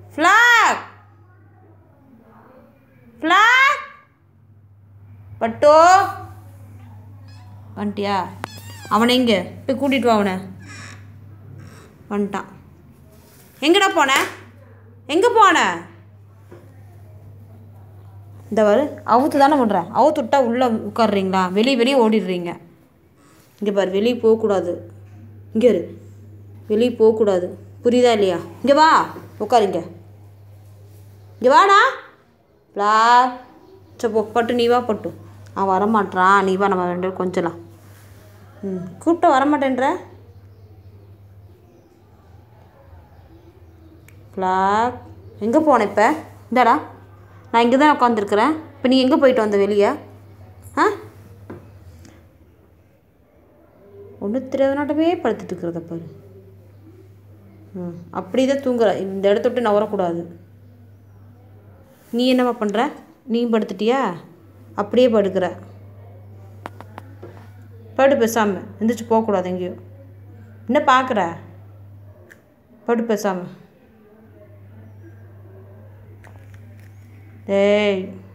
flag flag பட்டோ வந்துட்டியா அவனை எங்கே போய் கூட்டிகிட்டு வா அவனை வந்துட்டான் எங்கடா போன எங்கே போன இந்த வரு அவுத்து தானே பண்ணுறேன் அவுத்து விட்டா உள்ளே உட்காடுறீங்களா வெளியே வெளியே ஓடிடுறீங்க இங்கே பாரு வெளியே போகக்கூடாது இங்கே இரு வெளியே போகக்கூடாது புரியுதா இல்லையா இங்கே வா உட்காருங்க இங்கே வாடா ப்ளா சரி போ பட்டு நீ வா பட்டு அவன் வரமாட்றான் நீ வா நம்ம ரெண்டு பேரும் கொஞ்சலாம் ம் கூப்பிட்ட வரமாட்டேன்ற ஃப்ளாக் எங்கே போன இப்போ இந்தாடா நான் இங்கே தான் உட்காந்துருக்குறேன் இப்போ நீ எங்கே போயிட்டு வந்த வெளியே ஆ ஒன்று தெரியாதனாட்டமே படுத்துட்டு இருக்கிறத பாரு ம் அப்படி தான் தூங்குற இந்த இடத்த விட்டு நவரக்கூடாது நீ என்னம்மா பண்ணுற நீ படுத்துட்டியா அப்படியே படுக்கிற படு பேசாமல் எந்திரிச்சு போகக்கூடாது எங்கேயும் என்ன பார்க்குற படு பேசாமல் டேய்